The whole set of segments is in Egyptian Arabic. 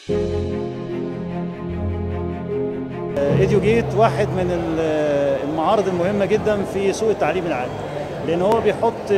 ايديو جيت واحد من ال- المعارض المهمه جدا في سوق التعليم العام لان هو بيحط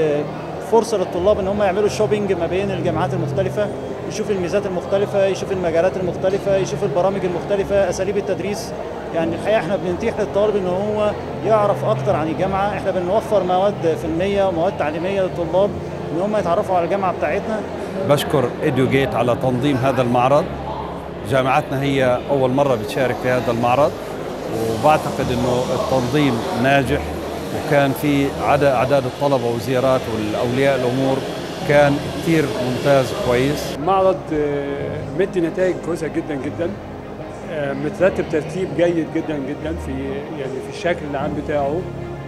فرصه للطلاب ان هم يعملوا شوبينج ما بين الجامعات المختلفه يشوف الميزات المختلفه يشوف المجالات المختلفه يشوف البرامج المختلفه اساليب التدريس يعني الحقيقه احنا بنتيح للطالب ان هو يعرف اكتر عن الجامعه احنا بنوفر مواد فنيه ومواد تعليميه للطلاب ان هم يتعرفوا على الجامعه بتاعتنا بشكر إيديو جيت على تنظيم هذا المعرض جامعتنا هي أول مرة بتشارك في هذا المعرض وبعتقد أنه التنظيم ناجح وكان في عدد أعداد الطلبة وزيارات والأولياء الأمور كان كثير ممتاز كويس المعرض آه، مدي نتائج كويسه جدا جدا آه، مترتب ترتيب جيد جدا جدا في يعني في الشكل العام بتاعه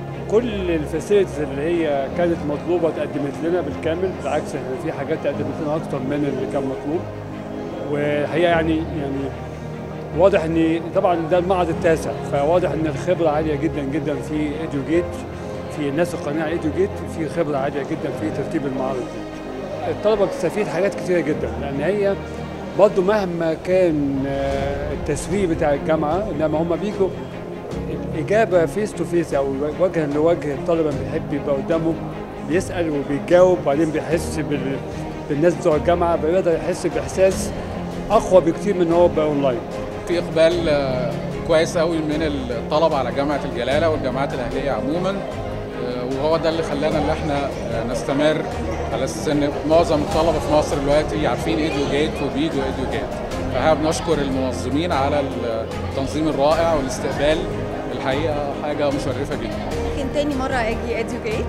كل الفاسيلتيز اللي هي كانت مطلوبه اتقدمت لنا بالكامل بالعكس احنا في حاجات اتقدمت لنا اكتر من اللي كان مطلوب والحقيقه يعني يعني واضح ان طبعا ده المعرض التاسع فواضح ان الخبره عاليه جدا جدا في ايديو جيت في الناس القانعه ايديو جيت في خبره عاليه جدا في ترتيب المعارض دي. الطلبه بتستفيد حاجات كتيره جدا لان هي برضه مهما كان آه، التسويق بتاع الجامعه انما هم بيجوا الاجابه فيس تو فيس او وجها لوجه الطالب لما بيحب يبقى قدامه بيسال وبيجاوب وبعدين بيحس بال... بالناس بتوع الجامعه بيقدر يحس باحساس اقوى بكتير من هو بقى اونلاين في اقبال آه، كويس قوي من الطلبه على جامعه الجلاله والجامعات الاهليه عموما آه، وهو ده اللي خلانا ان احنا آه، نستمر على اساس ان معظم الطلبه في مصر دلوقتي عارفين ايديو جيت وبيجوا ايديو جيت فاحنا بنشكر المنظمين على التنظيم الرائع والاستقبال الحقيقه حاجه مشرفه جدا يمكن تاني مرة أجي إديوجيت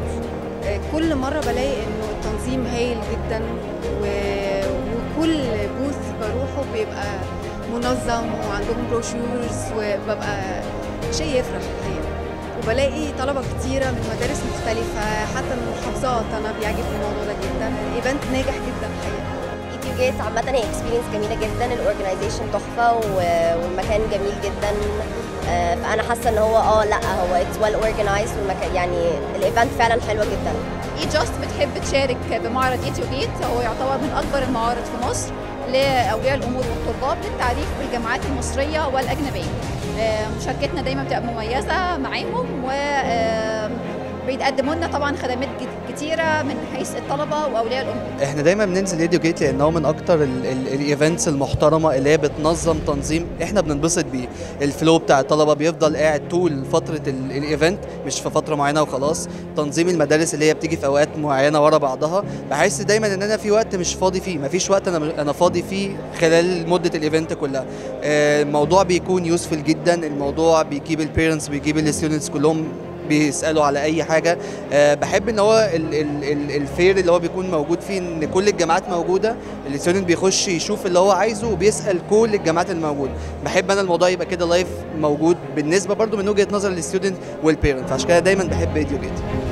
كل مرة بلاقي إنه التنظيم هايل جدا و... وكل بوث بروحه بيبقى منظم وعندهم بروشورز وببقى شيء يفرح الحقيقة وبلاقي طلبة كتيرة من مدارس مختلفة حتى من محافظات أنا بيعجبني الموضوع ده جدا الإيفنت ناجح جدا الحقيقة ايديو جيت عامة هي اكسبيرينس جميلة جدا الاورجنايزيشن تحفة و- والمكان جميل جدا آه، فأنا حاسة إن هو اه لا هو اتس ويل اورجنايزد والمكان يعني الايفنت فعلا حلوة جدا اي جاست بتحب تشارك بمعرض ايتيو جيت هو يعتبر من اكبر المعارض في مصر لاولياء الامور والطلاب للتعريف بالجامعات المصريه والاجنبيه آه، مشاركتنا دايما بتبقى مميزه معاهم و آه، بيتقدموا لنا طبعا خدمات جد- كتيره من حيث الطلبه واولياء الامور احنا دايما بننزل ايديو جيت لانه من اكتر الايفنتس المحترمه اللي هي بتنظم تنظيم احنا بننبسط بيه الفلو بتاع الطلبه بيفضل قاعد طول فتره ال- الايفنت مش في فتره معينه وخلاص تنظيم المدارس اللي هي بتيجي في اوقات معينه ورا بعضها بحس دايما ان انا في وقت مش فاضي فيه مفيش وقت انا انا فاضي فيه خلال مده الايفنت كلها آه، الموضوع بيكون يوسفل جدا الموضوع بيجيب البيرنتس بيجيب الستودنتس كلهم بيسالوا على اي حاجه أه بحب ان هو ال- ال- ال- الفير اللي هو بيكون موجود فيه ان كل الجامعات موجوده الستودنت بيخش يشوف اللي هو عايزه وبيسال كل الجامعات الموجوده بحب انا الموضوع يبقى كده لايف موجود بالنسبه برضو من وجهه نظر الستودنت والبيرنت فعشان كده دايما بحب ايديو جيت